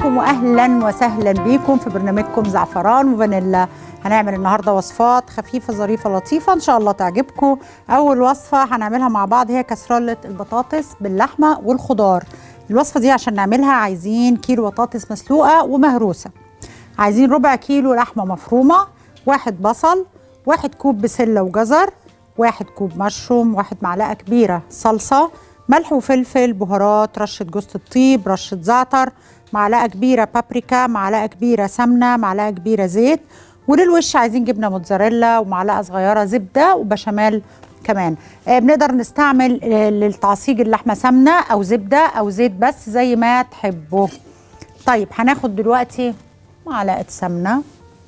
عليكم واهلا وسهلا بيكم في برنامجكم زعفران وفانيلا هنعمل النهارده وصفات خفيفه ظريفه لطيفه ان شاء الله تعجبكم اول وصفه هنعملها مع بعض هي كسرولة البطاطس باللحمه والخضار الوصفه دي عشان نعملها عايزين كيلو بطاطس مسلوقه ومهروسه عايزين ربع كيلو لحمه مفرومه واحد بصل واحد كوب بسله وجزر واحد كوب مشروم واحد معلقه كبيره صلصه ملح وفلفل بهارات رشه جوز الطيب رشه زعتر معلقه كبيره بابريكا معلقه كبيره سمنه معلقه كبيره زيت وللوش عايزين جبنه موتزاريلا ومعلقه صغيره زبده وبشاميل كمان آه بنقدر نستعمل آه للتعصيج اللحمه سمنه او زبده او زيت بس زي ما تحبوا طيب هناخد دلوقتي معلقه سمنه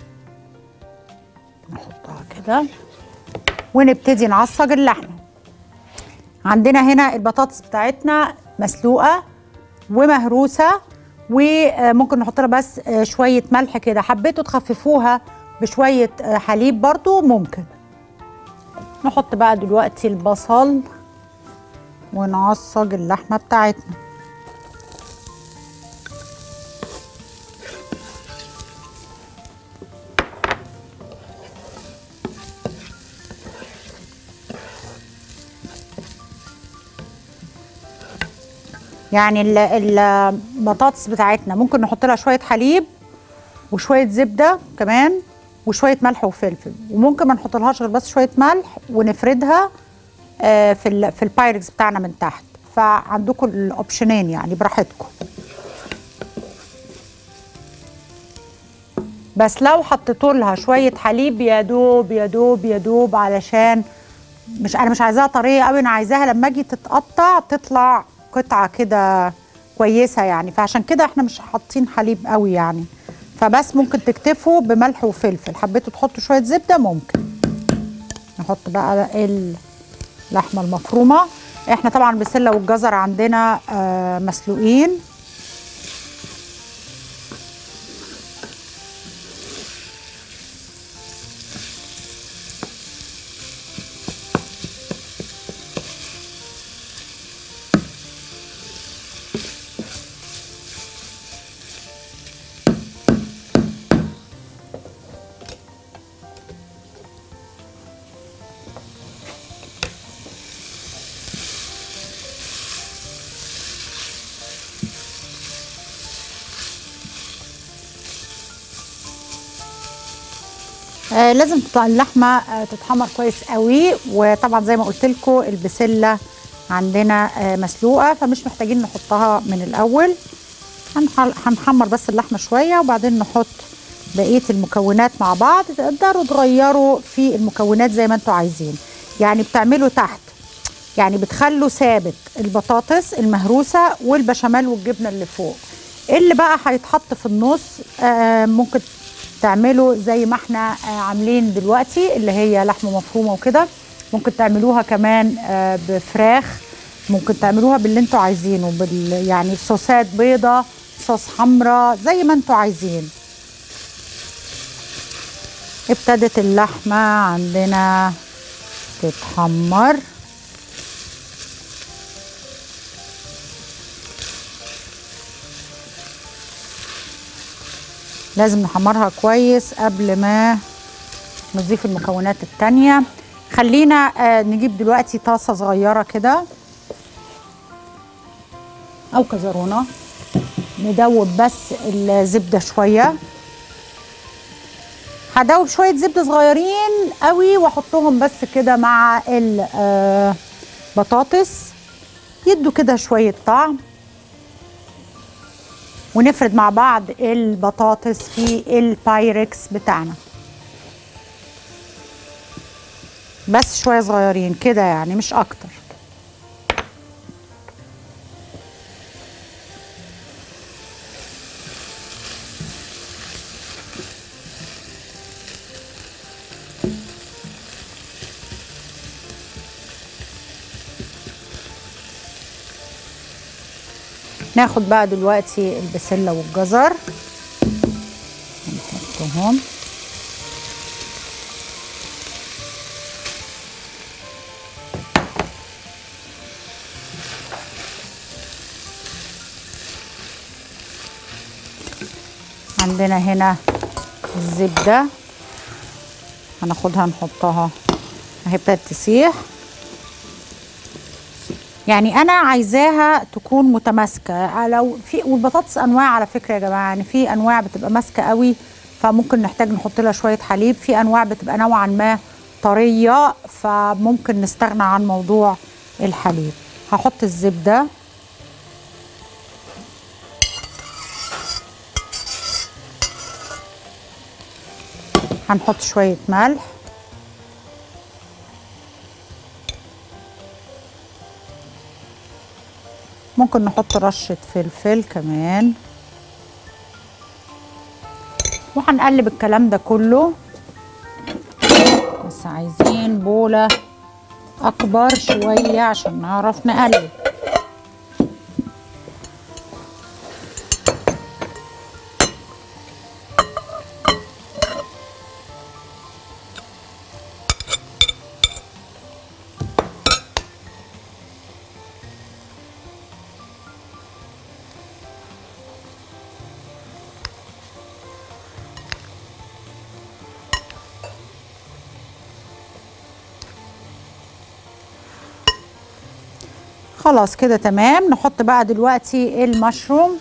نحطها كده ونبتدي نعصج اللحمه عندنا هنا البطاطس بتاعتنا مسلوقه ومهروسه وممكن نحط لها بس شويه ملح كده حبيتوا تخففوها بشويه حليب برضو ممكن نحط بقى دلوقتي البصل ونعصج اللحمه بتاعتنا يعني البطاطس بتاعتنا ممكن نحط لها شويه حليب وشويه زبده كمان وشويه ملح وفلفل وممكن ما نحط لهاش غير بس شويه ملح ونفردها في في البايركس بتاعنا من تحت فعندكم الاوبشنين يعني براحتكم بس لو حطيتوا لها شويه حليب يا دوب يا دوب يا دوب علشان مش انا مش عايزاها طريه قوي انا عايزاها لما اجي تتقطع تطلع قطعه كده كويسه يعني فعشان كده احنا مش حاطين حليب قوي يعني فبس ممكن تكتفوا بملح وفلفل حبيتوا تحطوا شويه زبده ممكن نحط بقى اللحمه المفرومه احنا طبعا البسله والجزر عندنا آه مسلوقين آه لازم اللحمه آه تتحمر كويس قوي وطبعا زي ما قلت لكم البسله عندنا آه مسلوقه فمش محتاجين نحطها من الاول هنحمر بس اللحمه شويه وبعدين نحط بقيه المكونات مع بعض تقدروا تغيروا في المكونات زي ما انتوا عايزين يعني بتعملوا تحت يعني بتخلوا ثابت البطاطس المهروسه والبشاميل والجبنه اللي فوق اللي بقى هيتحط في النص ممكن تعملوا زي ما احنا عاملين دلوقتي اللي هي لحمه مفرومه وكده ممكن تعملوها كمان بفراخ ممكن تعملوها باللي انتوا عايزينه بال يعني صوصات بيضه صوص حمراء زي ما انتوا عايزين ابتدت اللحمه عندنا تتحمر لازم نحمرها كويس قبل ما نضيف المكونات التانية خلينا آه نجيب دلوقتي طاسة صغيرة كده أو كزرونة ندوب بس الزبدة شوية هدوب شوية زبدة صغيرين قوي واحطهم بس كده مع البطاطس يدوا كده شوية طعم ونفرد مع بعض البطاطس في البايركس بتاعنا بس شويه صغيرين كده يعني مش اكتر ناخد بقى دلوقتي البسله والجزر نحطهم عندنا هنا الزبده هناخدها نحطها اهي ابتدت تسيح يعني انا عايزاها تكون متماسكه لو في والبطاطس انواع على فكره يا جماعه يعني في انواع بتبقى ماسكه قوي فممكن نحتاج نحط لها شويه حليب في انواع بتبقى نوعا ما طريه فممكن نستغنى عن موضوع الحليب هحط الزبده هنحط شويه ملح ممكن نحط رشة فلفل كمان وهنقلب الكلام ده كله بس عايزين بولة أكبر شوية عشان نعرف نقلب خلاص كده تمام نحط بقى دلوقتي المشروم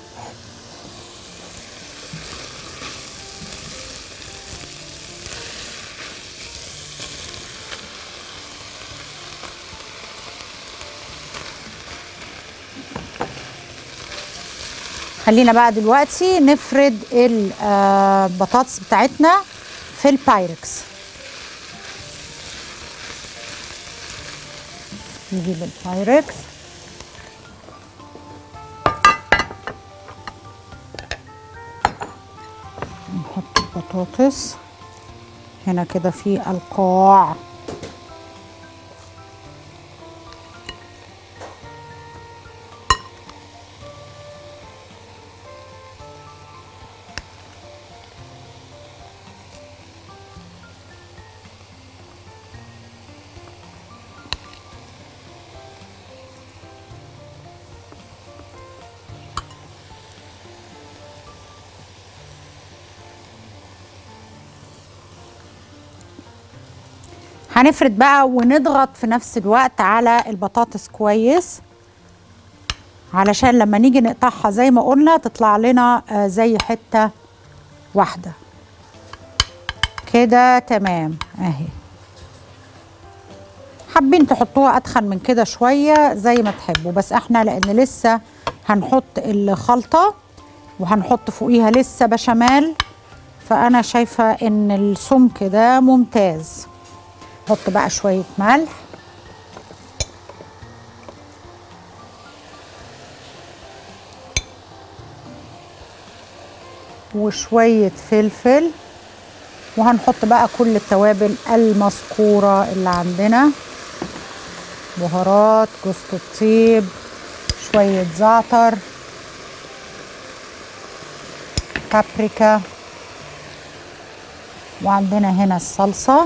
خلينا بقى دلوقتي نفرد البطاطس بتاعتنا في البايركس نجيب البايركس نحط البطاطس هنا كده في القاع هنفرد بقى ونضغط في نفس الوقت على البطاطس كويس علشان لما نيجي نقطعها زي ما قلنا تطلع لنا آه، زي حتة واحدة كده تمام اهي حابين تحطوها اتخن من كده شوية زي ما تحبوا بس احنا لان لسه هنحط الخلطة وهنحط فوقيها لسه بشاميل فانا شايفة ان السمك ده ممتاز نحط بقى شوية ملح وشوية فلفل وهنحط بقى كل التوابل المذكورة اللي عندنا بهارات جوز الطيب شوية زعتر بابريكا وعندنا هنا الصلصه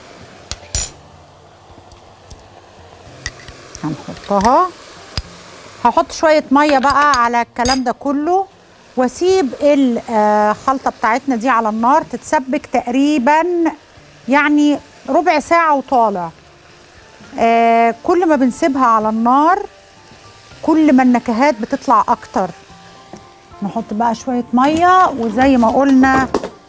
هنحطها هحط شوية مية بقى على الكلام ده كله واسيب الخلطة بتاعتنا دي على النار تتسبك تقريبا يعني ربع ساعة وطالع آه كل ما بنسيبها على النار كل ما النكهات بتطلع اكتر نحط بقى شوية مية وزي ما قلنا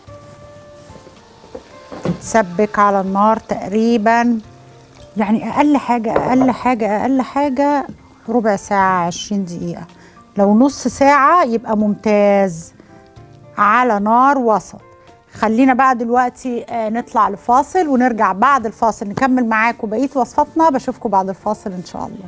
تتسبك على النار تقريبا يعني اقل حاجه اقل حاجه اقل حاجه ربع ساعه عشرين دقيقه لو نص ساعه يبقى ممتاز على نار وسط خلينا بقى دلوقتي آه، نطلع لفاصل ونرجع بعد الفاصل نكمل معاكم بقيه وصفاتنا بشوفكم بعد الفاصل ان شاء الله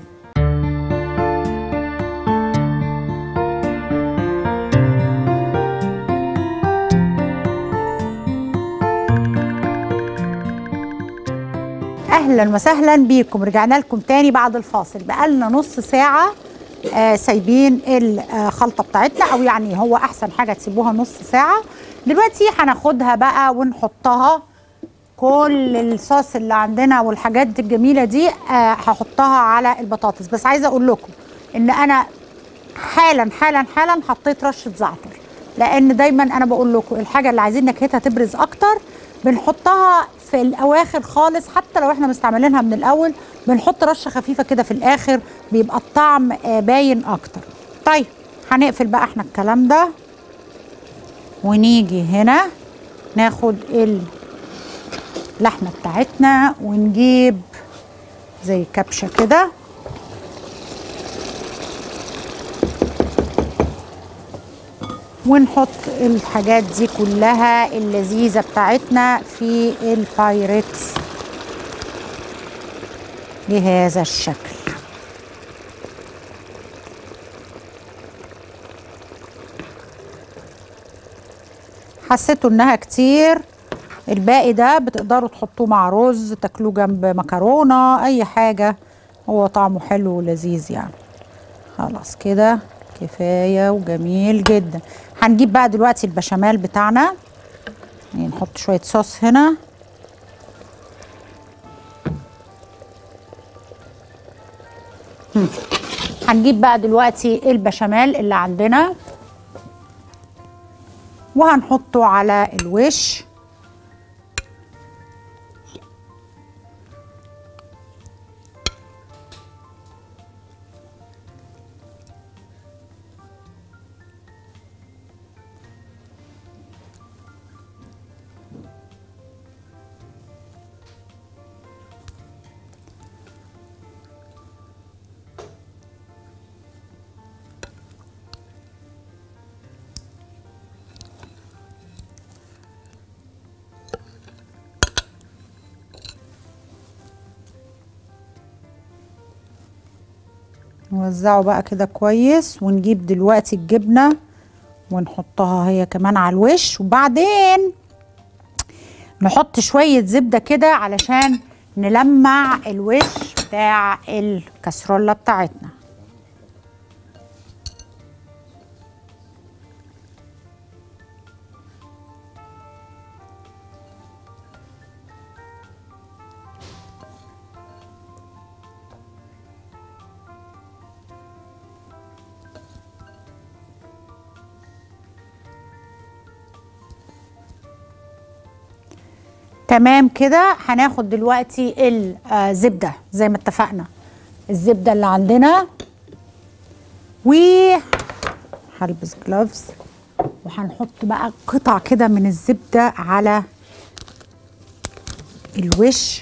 اهلا وسهلا بيكم رجعنا لكم تاني بعد الفاصل بقالنا نص ساعه آه سايبين الخلطه بتاعتنا او يعني هو احسن حاجه تسيبوها نص ساعه دلوقتي هناخدها بقى ونحطها كل الصوص اللي عندنا والحاجات الجميله دي آه هحطها على البطاطس بس عايزه اقول لكم ان انا حالا حالا حالا حطيت رشه زعتر لان دايما انا بقول لكم الحاجه اللي عايزين نكهتها تبرز اكتر بنحطها في الاواخر خالص حتى لو احنا مستعملينها من الاول بنحط رشه خفيفه كده في الاخر بيبقى الطعم آه، باين اكتر طيب هنقفل بقى احنا الكلام ده ونيجي هنا ناخد اللحمه بتاعتنا ونجيب زي كبشه كده ونحط الحاجات دي كلها اللذيذة بتاعتنا في البايركس بهذا الشكل حسيتوا انها كتير الباقي ده بتقدروا تحطوه مع رز تاكلوه جنب مكرونة اي حاجة هو طعمه حلو ولذيذ يعني خلاص كده كفايه وجميل جدا هنجيب بقى دلوقتي البشاميل بتاعنا يعني نحط شويه صوص هنا هم. هنجيب بقى دلوقتي البشاميل اللي عندنا وهنحطه على الوش نوزعه بقى كده كويس ونجيب دلوقتي الجبنة ونحطها هي كمان على الوش وبعدين نحط شوية زبدة كده علشان نلمع الوش بتاع الكسرولة بتاعتنا تمام كده هناخد دلوقتي الزبده زي ما اتفقنا الزبده اللي عندنا و هلبس جلوفز وهنحط بقى قطع كده من الزبده على الوش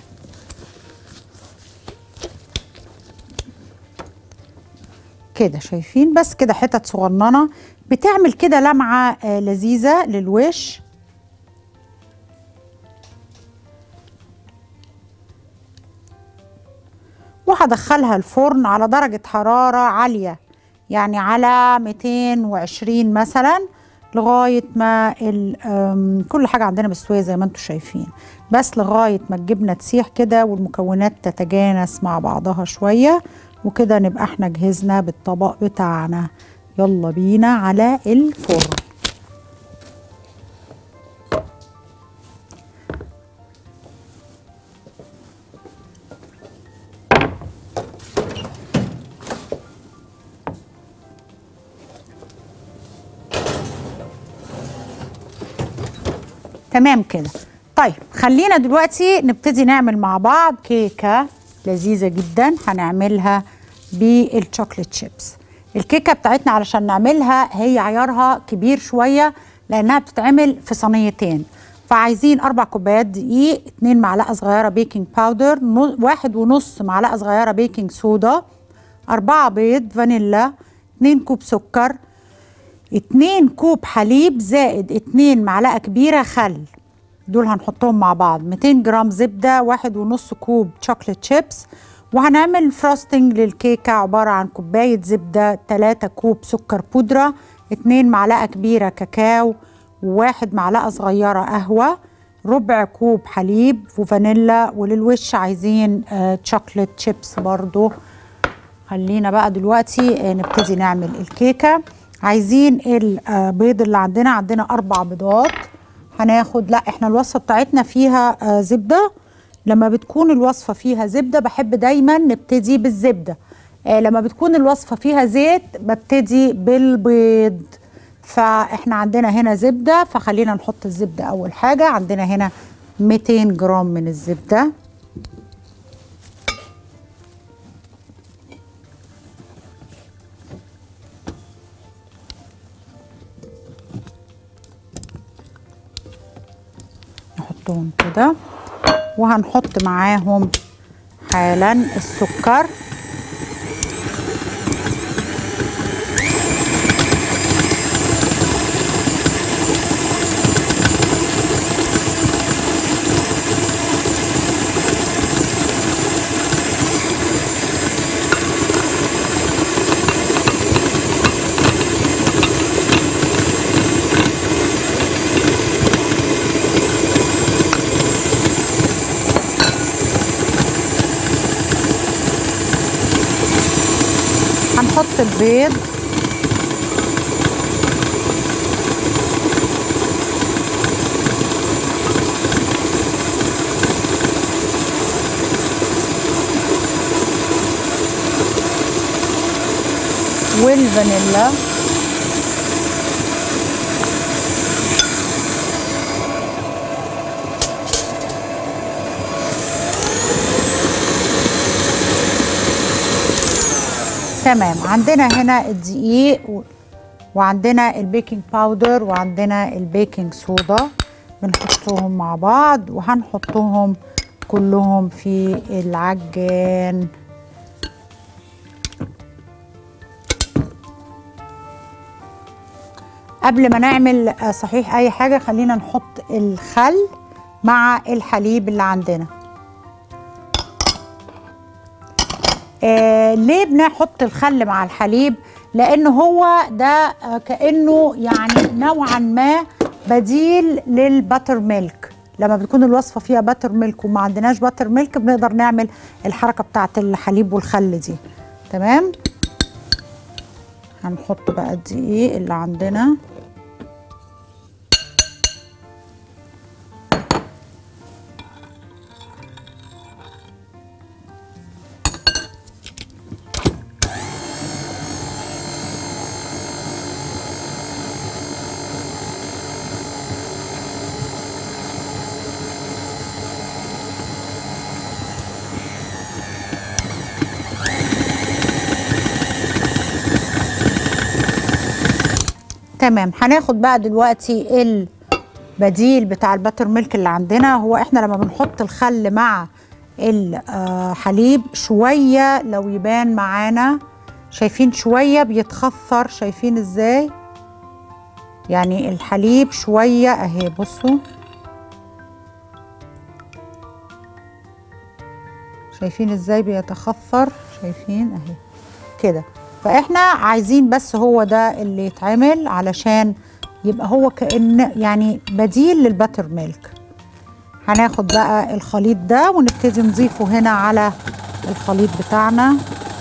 كده شايفين بس كده حتت صغننه بتعمل كده لمعه آه، لذيذه للوش وهدخلها الفرن على درجة حرارة عالية يعني على 220 مثلا لغاية ما ال- أم، كل حاجة عندنا مستوية زي ما انتم شايفين بس لغاية ما الجبنة تسيح كده والمكونات تتجانس مع بعضها شوية وكده نبقى احنا جهزنا بالطبق بتاعنا يلا بينا على الفرن تمام كده طيب خلينا دلوقتي نبتدي نعمل مع بعض كيكه لذيذه جدا هنعملها بالشوكليت شيبس الكيكه بتاعتنا علشان نعملها هي عيارها كبير شويه لانها بتتعمل في صينيتين فعايزين اربع كوبايات دقيق اتنين معلقه صغيره بيكنج باودر نو- واحد ونص معلقه صغيره بيكنج صودا أربعة بيض فانيلا اتنين كوب سكر اتنين كوب حليب زائد اتنين معلقة كبيرة خل دول هنحطهم مع بعض 200 جرام زبدة واحد ونص كوب شوكليت شيبس وهنعمل فروستنج للكيكة عبارة عن كوباية زبدة 3 كوب سكر بودرة اتنين معلقة كبيرة كاكاو وواحد معلقة صغيرة قهوة ربع كوب حليب وفانيلا وللوش عايزين آه شوكليت شيبس برضو خلينا بقى دلوقتي آه، نبتدي نعمل الكيكه عايزين البيض اللي عندنا عندنا اربع بيضات هناخد لا احنا الوصفه بتاعتنا فيها آه، زبده لما بتكون الوصفه فيها زبده بحب دايما نبتدي بالزبده آه، لما بتكون الوصفه فيها زيت ببتدي بالبيض فاحنا عندنا هنا زبده فخلينا نحط الزبده اول حاجه عندنا هنا 200 جرام من الزبده نحطهم كده وهنحط معاهم حالا السكر هنحط البيض والفانيلا تمام عندنا هنا الدقيق و- وعندنا البيكنج باودر وعندنا البيكنج صودا بنحطهم مع بعض وهنحطهم كلهم في العجان قبل ما نعمل آه، صحيح اي حاجه خلينا نحط الخل مع الحليب اللي عندنا آه ليه بنحط الخل مع الحليب لان هو ده آه كانه يعني نوعا ما بديل للباتر ميلك لما بتكون الوصفه فيها باتر ميلك وما عندناش باتر ميلك بنقدر نعمل الحركه بتاعه الحليب والخل دي تمام هنحط بقى الدقيق اللي عندنا تمام هناخد بقى دلوقتي البديل بتاع الباتر ميلك اللي عندنا هو احنا لما بنحط الخل مع الحليب شويه لو يبان معانا شايفين شويه بيتخثر شايفين ازاي يعني الحليب شويه اهي بصوا شايفين ازاي بيتخثر شايفين اهي كده فاحنا عايزين بس هو ده اللي يتعمل علشان يبقى هو كأن يعني بديل للباتر ميلك هناخد بقى الخليط ده ونبتدي نضيفه هنا على الخليط بتاعنا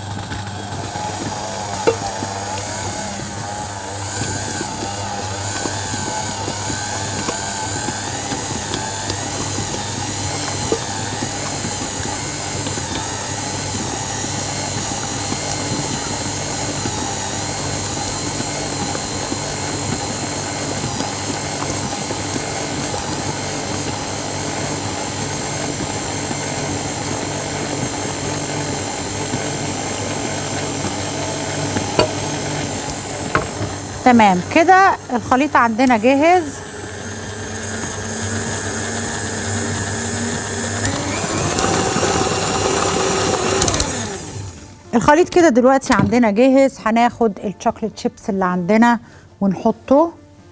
تمام كده الخليط عندنا جاهز الخليط كده دلوقتي عندنا جاهز هناخد الشوكليت شيبس اللي عندنا ونحطه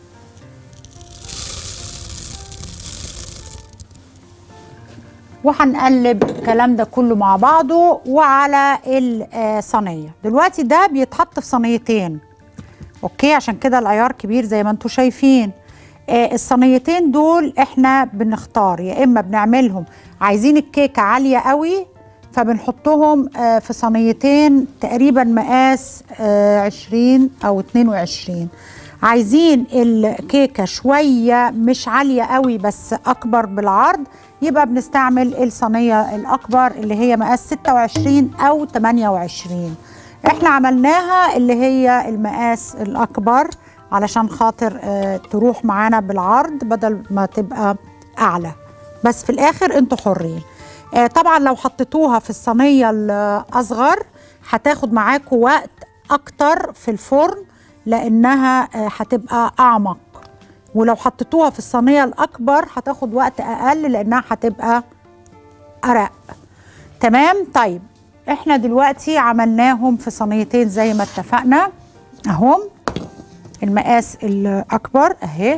وهنقلب الكلام ده كله مع بعضه وعلى الصينيه دلوقتي ده بيتحط في صينيتين اوكي عشان كده العيار كبير زي ما انتم شايفين آه الصينيتين دول احنا بنختار يا اما بنعملهم عايزين الكيكه عاليه قوي فبنحطهم آه في صينيتين تقريبا مقاس آه 20 او 22 عايزين الكيكه شويه مش عاليه قوي بس اكبر بالعرض يبقى بنستعمل الصينيه الاكبر اللي هي مقاس 26 او 28 احنا عملناها اللي هي المقاس الاكبر علشان خاطر آه تروح معانا بالعرض بدل ما تبقى اعلى بس في الاخر انتوا حرين آه طبعا لو حطيتوها في الصينيه الاصغر هتاخد معاكم وقت اكتر في الفرن لانها آه هتبقى اعمق ولو حطيتوها في الصينيه الاكبر هتاخد وقت اقل لانها هتبقى ارق تمام طيب احنا دلوقتي عملناهم في صينيتين زي ما اتفقنا اهم المقاس الاكبر اهي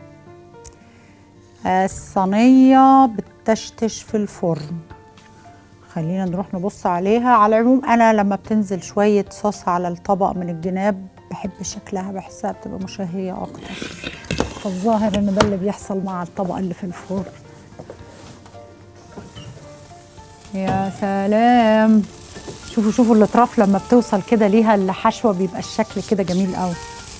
الصينيه بتشتش في الفرن خلينا نروح نبص عليها على العموم انا لما بتنزل شويه صوص على الطبق من الجناب بحب شكلها بحسها بتبقى مشهيه اكتر فالظاهر ان ده اللي بيحصل مع الطبق اللي في الفرن يا سلام شوفوا شوفوا الاطراف لما بتوصل كده ليها الحشوه بيبقى الشكل كده جميل قوي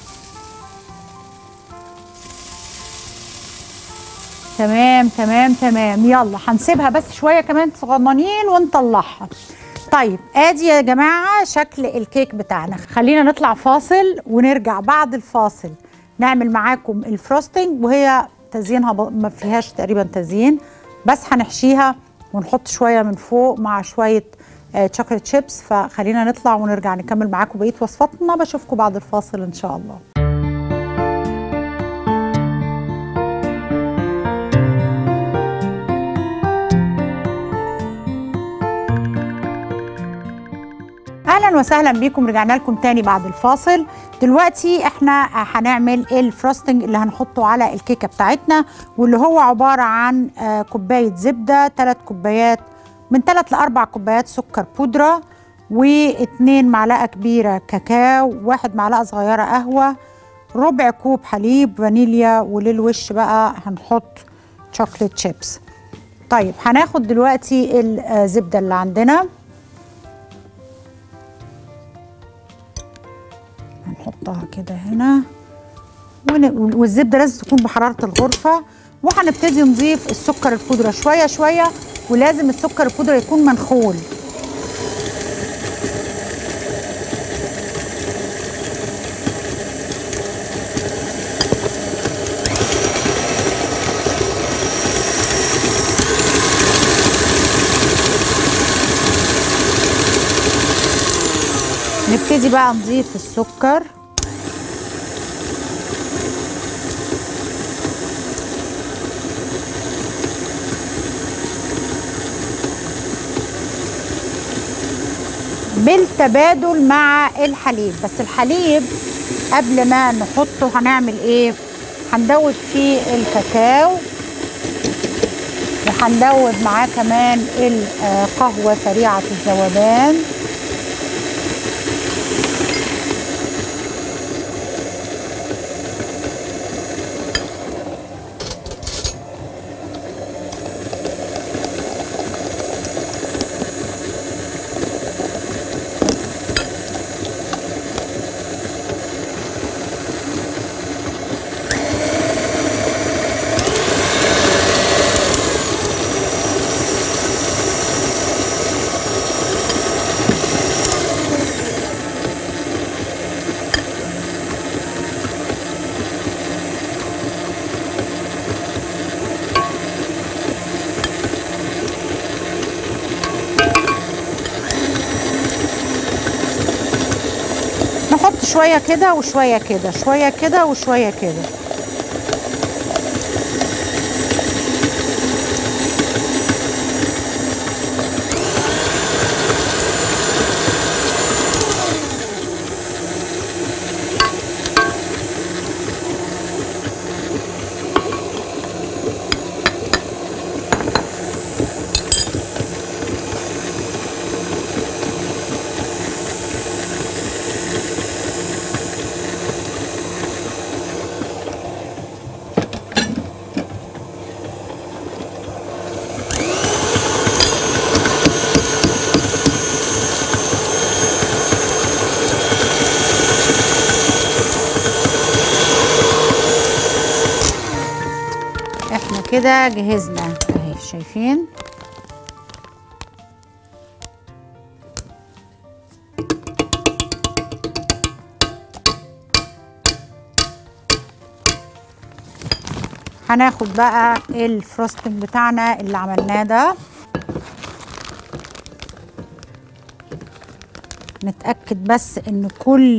تمام تمام تمام يلا هنسيبها بس شويه كمان صغننين ونطلعها طيب ادي يا جماعه شكل الكيك بتاعنا خلينا نطلع فاصل ونرجع بعد الفاصل نعمل معاكم الفروستنج وهي تزيينها ما فيهاش تقريبا تزيين بس هنحشيها ونحط شويه من فوق مع شويه شوكليت شيبس فخلينا نطلع ونرجع نكمل معاكم بقيه وصفاتنا بشوفكم بعد الفاصل ان شاء الله اهلا وسهلا بيكم رجعنا لكم تاني بعد الفاصل دلوقتي احنا هنعمل الفروستنج اللي هنحطه على الكيكه بتاعتنا واللي هو عباره عن كوبايه زبده ثلاث كوبايات من ثلاث لاربع كوبايات سكر بودره واثنين معلقه كبيره كاكاو واحد معلقه صغيره قهوه ربع كوب حليب فانيليا وللوش بقى هنحط شوكليت شيبس طيب هناخد دلوقتي الزبده اللي عندنا هنحطها كده هنا والزبده لازم تكون بحراره الغرفه وهنبتدي نضيف السكر البودره شويه شويه ولازم السكر البودره يكون منخول نبتدي بقى نضيف السكر بالتبادل مع الحليب بس الحليب قبل ما نحطه هنعمل ايه هندوب فيه الكاكاو وهندوب معاه كمان القهوه سريعه الذوبان نحط شويه كده وشويه كده شويه كده وشويه كده احنا كده جهزنا اهي شايفين هناخد بقى الفروستنج بتاعنا اللي عملناه ده نتأكد بس ان كل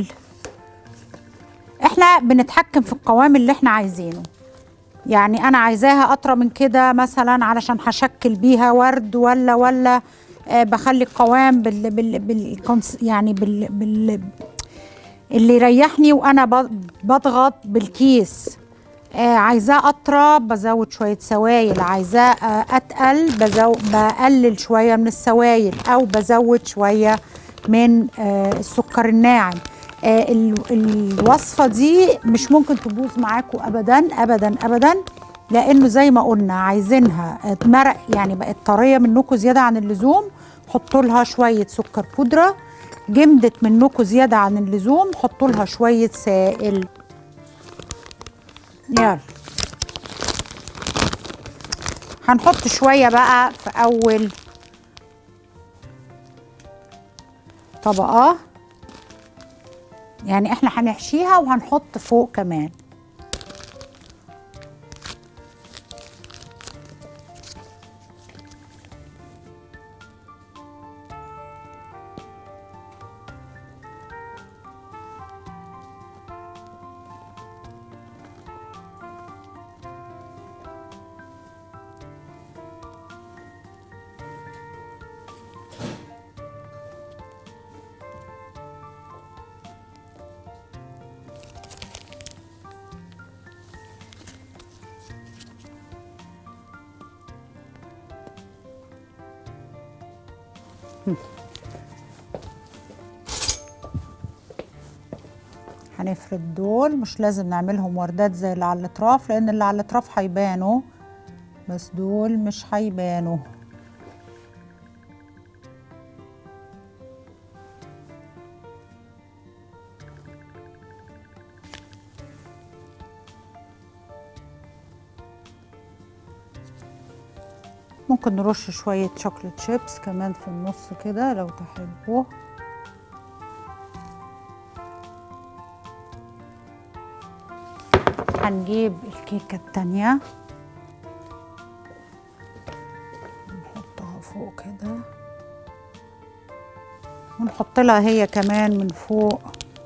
احنا بنتحكم في القوام اللي احنا عايزينه يعني انا عايزاها اطرى من كده مثلا علشان هشكل بيها ورد ولا ولا آه بخلي القوام بال بال بال يعني بال, بال اللي يريحني وانا بضغط بالكيس آه عايزاه اطرى بزود شويه سوائل عايزاه آه اتقل بزو بقلل شويه من السوائل او بزود شويه من آه السكر الناعم آه الوصفه دي مش ممكن تبوظ معاكم ابدا ابدا ابدا لانه زي ما قلنا عايزينها مرق يعني بقت طريه منكم زياده عن اللزوم حطوا لها شويه سكر بودره جمدت منكم زياده عن اللزوم حطوا لها شويه سائل يلا هنحط شويه بقى في اول طبقه يعني احنا هنحشيها وهنحط فوق كمان هنفرد دول مش لازم نعملهم وردات زي اللي على الاطراف لان اللي على الاطراف هيبانوا بس دول مش هيبانوا ممكن نرش شوية شوكليت شيبس كمان في النص كده لو تحبوا هنجيب الكيكة التانية نحطها فوق كده ونحط لها هي كمان من فوق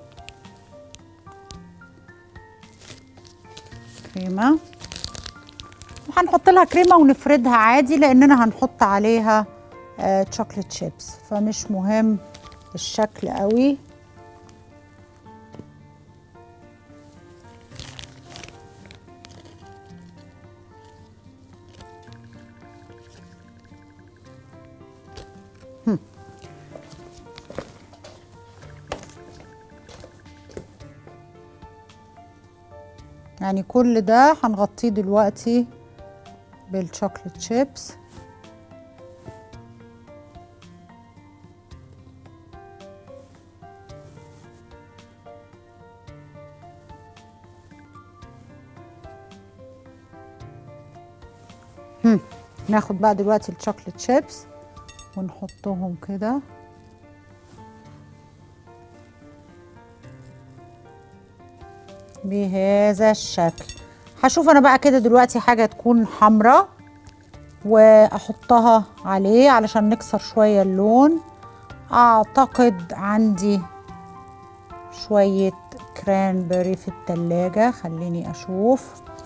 كريمة وهنحط لها كريمة ونفردها عادي لأننا هنحط عليها آه شوكليت شيبس فمش مهم الشكل قوي يعني كل ده هنغطيه دلوقتي بالشوكليت شيبس ناخد بقى دلوقتي الشوكليت شيبس ونحطهم كده بهذا الشكل هشوف انا بقى كده دلوقتي حاجه تكون حمراء واحطها عليه علشان نكسر شويه اللون اعتقد عندي شويه كرانبري في التلاجة خليني اشوف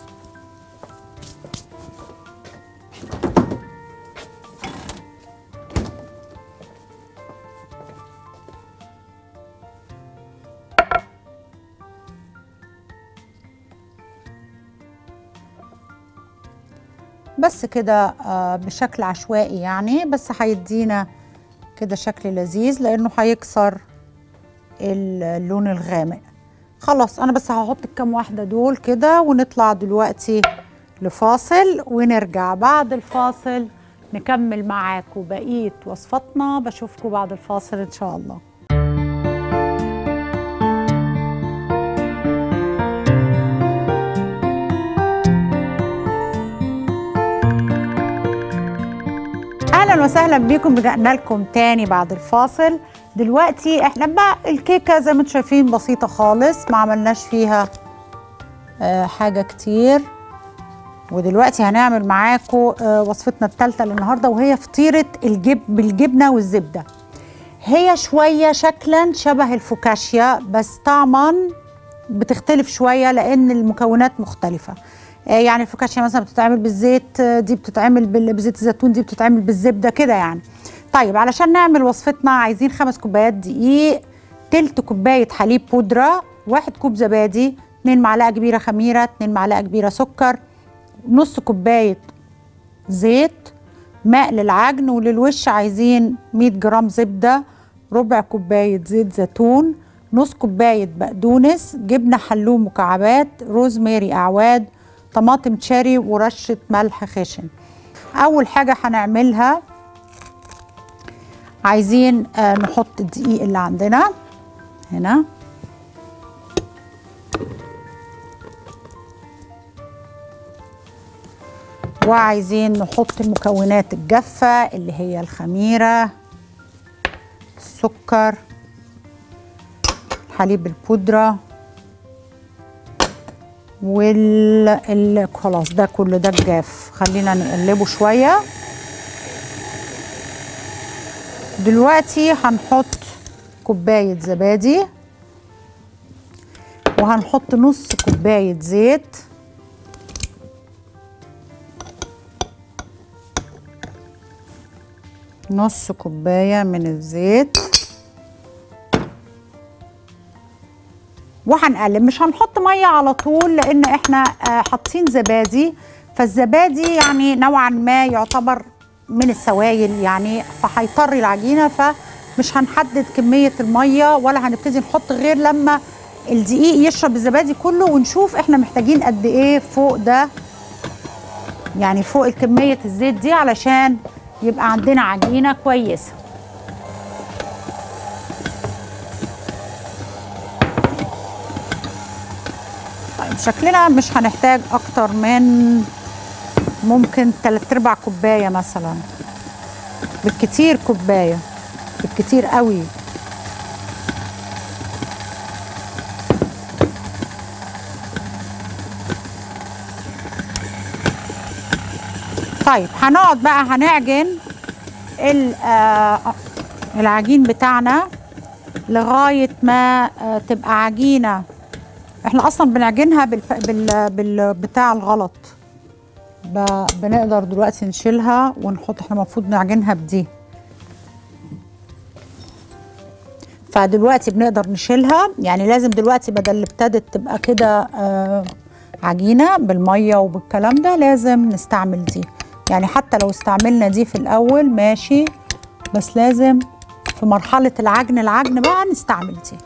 بس كده آه بشكل عشوائي يعني بس هيدينا كده شكل لذيذ لانه هيكسر اللون الغامق خلاص انا بس هحط الكام واحده دول كده ونطلع دلوقتي لفاصل ونرجع بعد الفاصل نكمل معاكم بقيه وصفاتنا بشوفكم بعد الفاصل ان شاء الله اهلا وسهلا بيكم رجعنا لكم تاني بعد الفاصل دلوقتي احنا بقى الكيكه زي ما انتم شايفين بسيطه خالص ما عملناش فيها آه حاجه كتير ودلوقتي هنعمل معاكم وصفتنا الثالثه للنهارده وهي فطيره الجب بالجبنه والزبده هي شويه شكلا شبه الفوكاشيا بس طعما بتختلف شويه لان المكونات مختلفه يعني الفوكاشيا مثلا بتتعمل بالزيت دي بتتعمل بزيت الزيتون دي بتتعمل بالزبده كده يعني طيب علشان نعمل وصفتنا عايزين خمس كوبايات دقيق تلت كوبايه حليب بودره واحد كوب زبادي اتنين معلقه كبيره خميره اتنين معلقه كبيره سكر نص كوبايه زيت ماء للعجن وللوش عايزين 100 جرام زبده ربع كوبايه زيت زيتون نص كوبايه بقدونس جبنه حلوم مكعبات روزماري اعواد طماطم تشاري ورشه ملح خشن اول حاجه هنعملها عايزين آه نحط الدقيق اللي عندنا هنا وعايزين نحط المكونات الجافة اللي هي الخميرة السكر حليب البودرة وال خلاص ده كل ده الجاف خلينا نقلبه شوية دلوقتي هنحط كوباية زبادي وهنحط نص كوباية زيت نص كوباية من الزيت وهنقلب مش هنحط مية على طول لان احنا حاطين زبادي فالزبادي يعني نوعا ما يعتبر من السوائل يعني فهيطر العجينة فمش هنحدد كمية المية ولا هنبتدي نحط غير لما الدقيق يشرب الزبادي كله ونشوف احنا محتاجين قد ايه فوق ده يعني فوق الكمية الزيت دي علشان يبقى عندنا عجينه كويسه طيب شكلنا مش هنحتاج اكتر من ممكن تلات ارباع كوبايه مثلا بالكتير كوبايه بالكتير قوي طيب هنقعد بقى هنعجن العجين بتاعنا لغايه ما تبقى عجينه احنا اصلا بنعجنها بال بال بالبتاع الغلط بنقدر دلوقتي نشيلها ونحط احنا المفروض نعجنها بدي فدلوقتي بنقدر نشيلها يعني لازم دلوقتي بدل اللي ابتدت تبقى كده آه عجينه بالميه وبالكلام ده لازم نستعمل دي يعني حتى لو استعملنا دي في الاول ماشي بس لازم في مرحله العجن العجن بقى نستعمل دي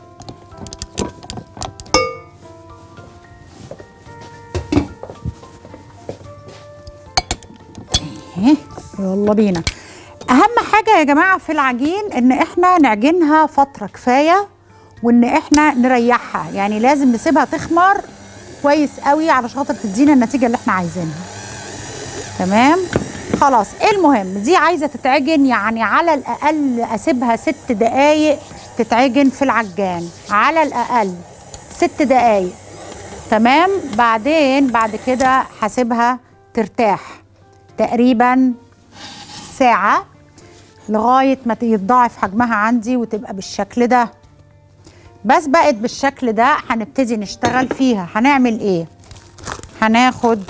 يلا بينا اهم حاجه يا جماعه في العجين ان احنا نعجنها فتره كفايه وان احنا نريحها يعني لازم نسيبها تخمر كويس قوي على خاطر تدينا النتيجه اللي احنا عايزينها تمام خلاص ايه المهم دي عايزه تتعجن يعني على الاقل اسيبها ست دقايق تتعجن في العجان على الاقل ست دقايق تمام بعدين بعد كده هسيبها ترتاح تقريبا ساعه لغايه ما يتضاعف حجمها عندي وتبقى بالشكل ده بس بقت بالشكل ده هنبتدي نشتغل فيها هنعمل ايه هناخد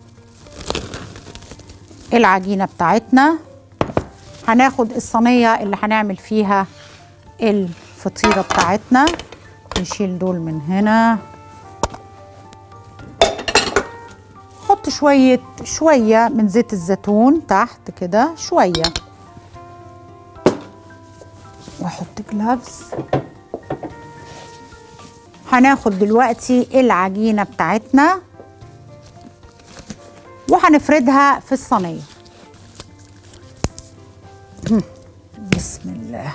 العجينه بتاعتنا هناخد الصينيه اللي هنعمل فيها الفطيره بتاعتنا نشيل دول من هنا نحط شويه شويه من زيت الزيتون تحت كده شويه واحط جلافز هناخد دلوقتي العجينه بتاعتنا وهنفردها في الصينيه بسم الله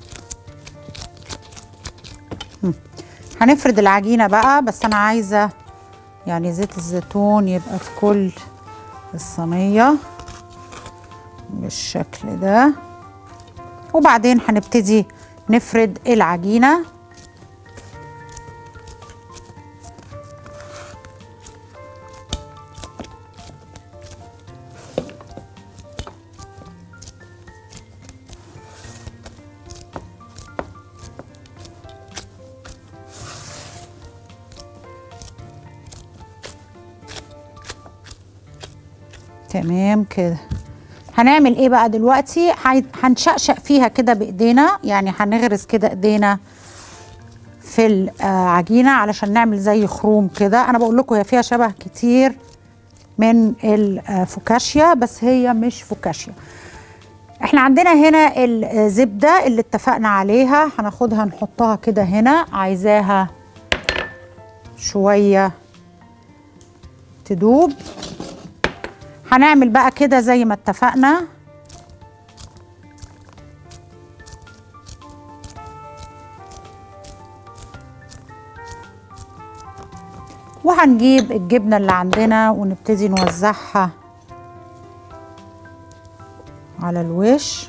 هنفرد العجينه بقى بس انا عايزه يعني زيت الزيتون يبقى في كل الصينيه بالشكل ده وبعدين هنبتدي نفرد العجينه تمام كده هنعمل ايه بقى دلوقتي هي- هنشقشق فيها كده بايدينا يعني هنغرز كده ايدينا في العجينه علشان نعمل زي خروم كده انا بقول لكم هي فيها شبه كتير من الفوكاشيا بس هي مش فوكاشيا احنا عندنا هنا الزبده اللي اتفقنا عليها هناخدها نحطها كده هنا عايزاها شويه تدوب هنعمل بقى كده زي ما اتفقنا وهنجيب الجبنة اللي عندنا ونبتدي نوزعها على الوش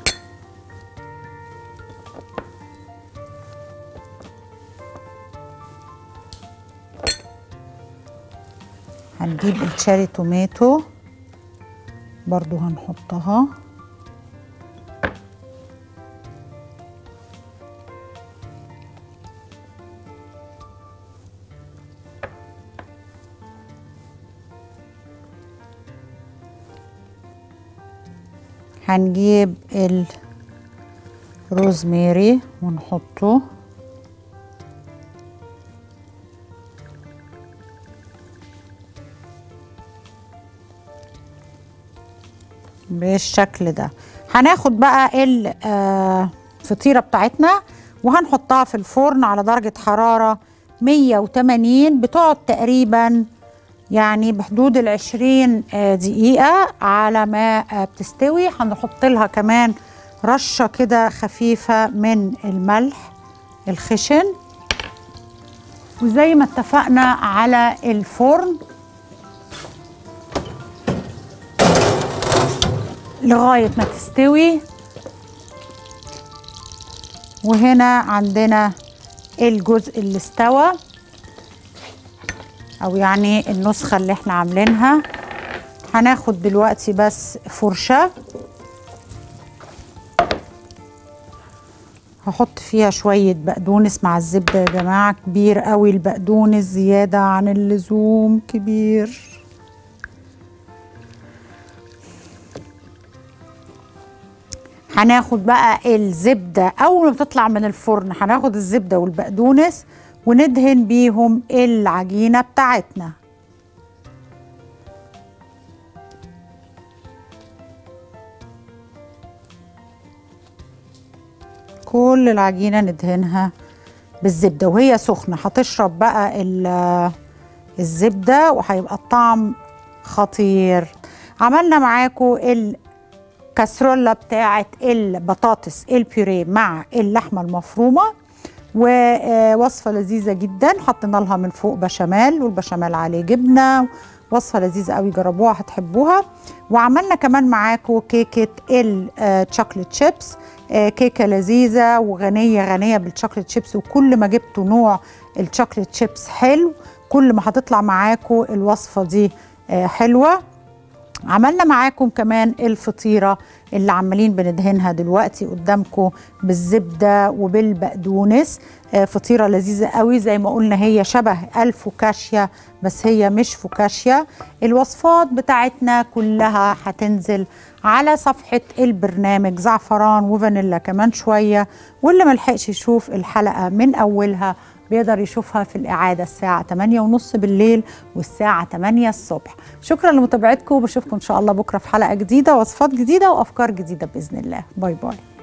هنجيب الشاري توماتو برضو هنحطها هنجيب الروزماري ونحطه بالشكل ده هناخد بقى الفطيره بتاعتنا وهنحطها في الفرن على درجه حراره 180 بتقعد تقريبا يعني بحدود ال 20 دقيقه على ما بتستوي هنحط لها كمان رشه كده خفيفه من الملح الخشن وزي ما اتفقنا على الفرن لغاية ما تستوي وهنا عندنا الجزء اللي استوى او يعني النسخة اللي احنا عاملينها هناخد دلوقتي بس فرشة هحط فيها شوية بقدونس مع الزبدة يا جماعة كبير قوي البقدونس زيادة عن اللزوم كبير هناخد بقى الزبدة أول ما بتطلع من الفرن هناخد الزبدة والبقدونس وندهن بيهم العجينة بتاعتنا كل العجينة ندهنها بالزبدة وهي سخنة هتشرب بقى الزبدة وهيبقى الطعم خطير عملنا معاكم الكاسرولة بتاعة البطاطس البيوريه مع اللحمة المفرومة ووصفة لذيذة جدا حطينا لها من فوق بشاميل والبشاميل عليه جبنة وصفة لذيذة قوي جربوها هتحبوها وعملنا كمان معاكم كيكة الشوكليت شيبس كيكة لذيذة وغنية غنية بالشوكليت شيبس وكل ما جبتوا نوع الشوكليت شيبس حلو كل ما هتطلع معاكم الوصفة دي حلوة عملنا معاكم كمان الفطيرة اللي عمالين بندهنها دلوقتي قدامكم بالزبدة وبالبقدونس فطيرة لذيذة قوي زي ما قلنا هي شبه الفوكاشيا بس هي مش فوكاشيا الوصفات بتاعتنا كلها هتنزل على صفحة البرنامج زعفران وفانيلا كمان شوية واللي ملحقش يشوف الحلقة من أولها بيقدر يشوفها في الإعادة الساعة 8 ونص بالليل والساعة 8 الصبح شكرا لمتابعتكم وبشوفكم إن شاء الله بكرة في حلقة جديدة وصفات جديدة وأفكار جديدة بإذن الله باي باي